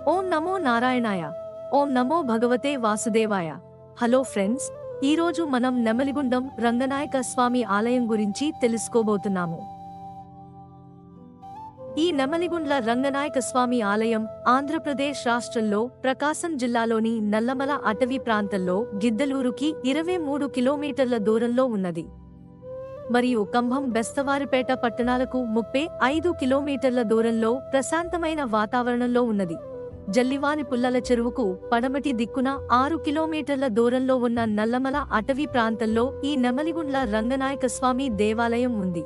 ఓం నమో నారాయణాయ ఓం నమో భగవతే వాసుదేవాయ హలో ఫ్రెండ్స్ ఈరోజు మనం నెమలిగుండం రంగనాయక స్వామి ఆలయం గురించి తెలుసుకోబోతున్నాము ఈ నెమలిగుండ్ల రంగనాయక స్వామి ఆలయం ఆంధ్రప్రదేశ్ రాష్ట్రంలో ప్రకాశం జిల్లాలోని నల్లమల అటవీ ప్రాంతంలో గిద్దలూరుకి ఇరవై మూడు కిలోమీటర్ల దూరంలో ఉన్నది మరియు కంభం బెస్తవారిపేట పట్టణాలకు ముప్పై ఐదు కిలోమీటర్ల దూరంలో ప్రశాంతమైన వాతావరణంలో ఉన్నది జల్లివాని పుల్లల చెరువుకు పడమటి దిక్కున ఆరు కిలోమీటర్ల దూరంలో ఉన్న నల్లమల అటవీ ప్రాంతంలో ఈ నెమలిగుండ్ల రంగనాయక స్వామి దేవాలయం ఉంది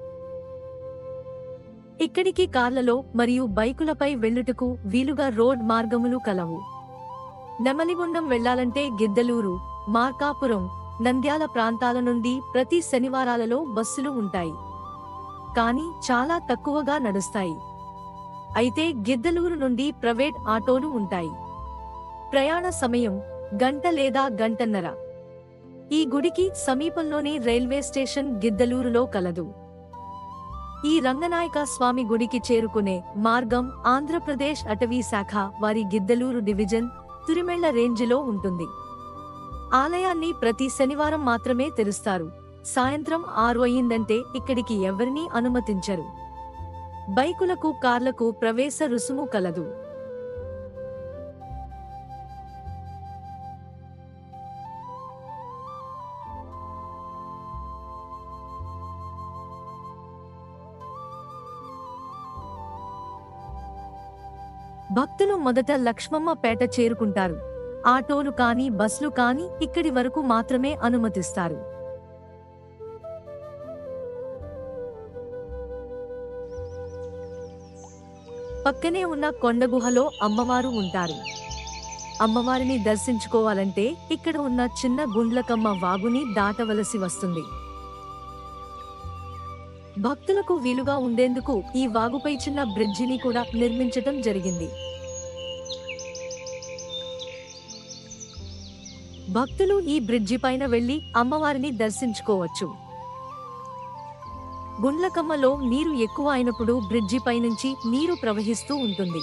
ఇక్కడికి కార్లలో మరియు బైకులపై వెళ్ళుటకు వీలుగా రోడ్ మార్గములు కలవు నెమలిగుండం వెళ్లాలంటే గిద్దలూరు మార్కాపురం నంద్యాల ప్రాంతాల నుండి ప్రతి శనివారాలలో బస్సులు ఉంటాయి కానీ చాలా తక్కువగా నడుస్తాయి అయితే గిద్దలూరు నుండి ప్రైవేట్ ఆటోలు ఉంటాయి ప్రయాణ సమయం గంట లేదా గంటన్నర ఈ గుడికి సమీపంలోని రైల్వే స్టేషన్ గిద్దలూరులో కలదు ఈ రంగనాయక స్వామి గుడికి చేరుకునే మార్గం ఆంధ్రప్రదేశ్ అటవీ శాఖ వారి గిద్దలూరు డివిజన్ తురిమెళ్ల రేంజిలో ఉంటుంది ఆలయాన్ని ప్రతి శనివారం మాత్రమే తెరుస్తారు సాయంత్రం ఆరు అయిందంటే ఇక్కడికి ఎవరినీ అనుమతించరు బైకులకు కార్లకు ప్రవేశ రుసుము కలదు భక్తులు మొదట లక్ష్మమ్మ పేట చేరుకుంటారు ఆటోలు కానీ బస్లు కానీ ఇక్కడి వరకు మాత్రమే అనుమతిస్తారు పక్కనే ఉన్న కొండగుహలో అమ్మవారు ఉంటారు అమ్మవారిని దర్శించుకోవాలంటే ఇక్కడ ఉన్న చిన్న గుండ్లకమ్మ వాగుని దాటవలసి వస్తుంది భక్తులకు వీలుగా ఉండేందుకు ఈ వాగుపై చిన్న బ్రిడ్జిని కూడా నిర్మించటం జరిగింది భక్తులు ఈ బ్రిడ్జి పైన వెళ్లి అమ్మవారిని దర్శించుకోవచ్చు గుండ్లకమ్మలో నీరు ఎక్కువ అయినప్పుడు బ్రిడ్జి పైనుంచి నీరు ప్రవహిస్తూ ఉంటుంది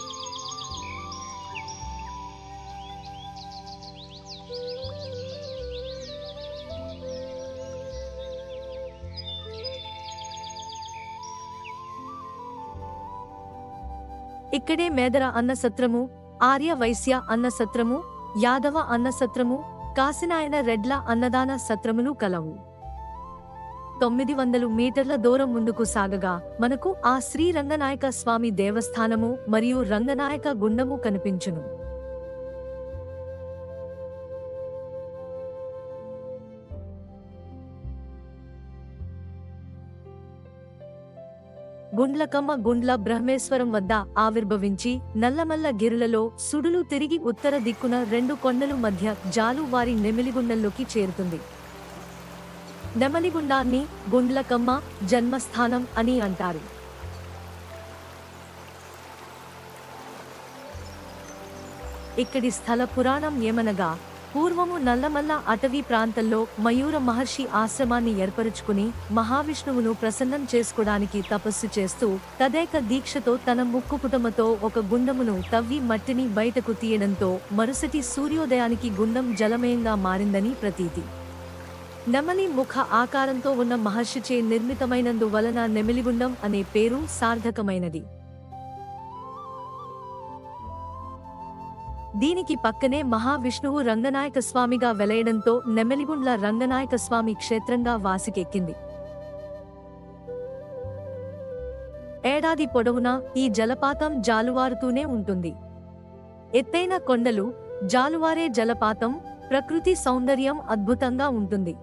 ఇక్కడే మేదర అన్న సత్రము ఆర్య వైశ్య అన్న సత్రము యాదవ అన్న సత్రము కాసినాయన రెడ్ల అన్నదాన సత్రములు కలవు తొమ్మిది వందలు మీటర్ల దూరం ముందుకు సాగగా మనకు ఆ శ్రీ రంగనాయక స్వామి దేవస్థానము మరియు రంగనాయక గుండము కనిపించును గుండ్లకమ్మ గుండ్ల బ్రహ్మేశ్వరం వద్ద ఆవిర్భవించి నల్లమల్ల గిరులలో సుడులు తిరిగి ఉత్తర దిక్కున రెండు కొండలు మధ్య జాలువారి నెమిలిగుండంలోకి చేరుతుంది నెమలిగుండాన్ని గుండ్లకమ్మ జన్మస్థానం అని అంటారు ఇక్కడి స్థల పురాణం ఏమనగా పూర్వము నల్లమల్ల అటవీ ప్రాంతంలో మయూర మహర్షి ఆశ్రమాన్ని ఏర్పరుచుకుని మహావిష్ణువును ప్రసన్నం చేసుకోవడానికి తపస్సు చేస్తూ తదేక దీక్షతో తన ముక్కుపుటమతో ఒక గుండమును తవ్వి మట్టిని బయటకు తీయడంతో మరుసటి సూర్యోదయానికి గుండం జలమయంగా మారిందని ప్రతీతి నెమలి ముఖ ఆకారంతో ఉన్న మహర్షిచే నిర్మితమైనందు వలన నెమిలిగుండం అనే పేరు సార్థకమైనది దీనికి పక్కనే మహావిష్ణువు రంగనాయక స్వామిగా వెలయడంతో నెమలిగుండ్ల రంగనాయక స్వామి క్షేత్రంగా వాసికెక్కింది ఏడాది పొడవునా ఈ జలపాతం జాలువారుతూనే ఉంటుంది ఎత్తైన కొండలు జాలువారే జలపాతం ప్రకృతి సౌందర్యం అద్భుతంగా ఉంటుంది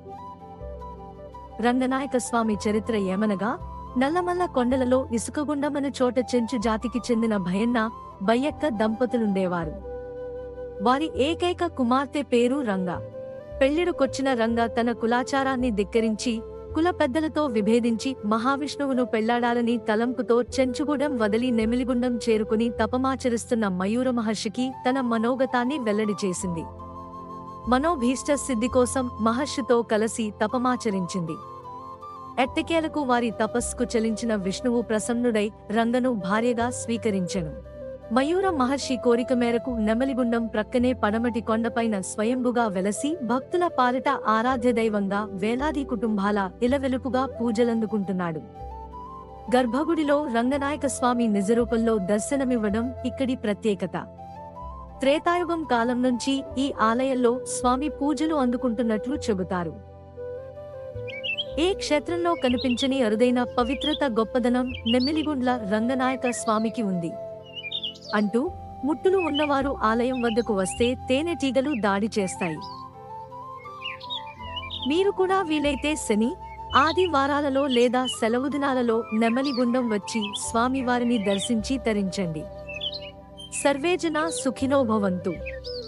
రంగనాయక స్వామి చరిత్ర ఏమనగా నల్లమల్ల కొండలలో ఇసుకగుండమన చోట చెంచు జాతికి చెందిన భయన్న బయ్యక్క దంపతులుండేవారు వారి ఏకైక కుమార్తె పేరు రంగ పెళ్లిడుకొచ్చిన రంగ తన కులాచారాన్ని ధిక్కరించి కుల పెద్దలతో విభేదించి మహావిష్ణువును పెళ్లాడాలని తలంపుతో చెంచుగూడెం వదిలి నెమిలిగుండం చేరుకుని తపమాచరిస్తున్న మయూర మహర్షికి తన మనోగతాన్ని వెల్లడి చేసింది మనోభీష్ట సిద్ధి కోసం మహర్షితో కలసి తపమాచరించింది ఎట్టకేలకు వారి తపస్సుకు చలించిన విష్ణువు ప్రసన్నుడై రంగను భార్యగా స్వీకరించెను మయూర మహర్షి కోరిక మేరకు నెమలిగుండం ప్రక్కనే పడమటి కొండపైన స్వయంభుగా వెలసి భక్తుల పాలిట ఆరాధ్య దైవంగా వేలాది కుటుంబాల ఇలవెలుపుగా పూజలందుకుంటున్నాడు గర్భగుడిలో రంగనాయక స్వామి నిజరూపంలో దర్శనమివ్వడం ఇక్కడి ప్రత్యేకత త్రేతాయుగం కాలం నుంచి ఈ ఆలయంలో స్వామి పూజలు అందుకుంటున్నట్లు చెబుతారు ఏ క్షేత్రంలో కనిపించని అరుదైన పవిత్రత గొప్పదనం నెమ్మిలిగుండ్ల రంగనాయక స్వామికి ఉంది అంటూ ముట్టులు ఉన్నవారు ఆలయం వద్దకు వస్తే తేనెటీగలు దాడి చేస్తాయి మీరు కూడా వీలైతే శని ఆదివారాలలో లేదా సెలవు దినాలలో నెమలిగుండం వచ్చి స్వామివారిని దర్శించి తరించండి సర్వేజన సుఖినో భవంతు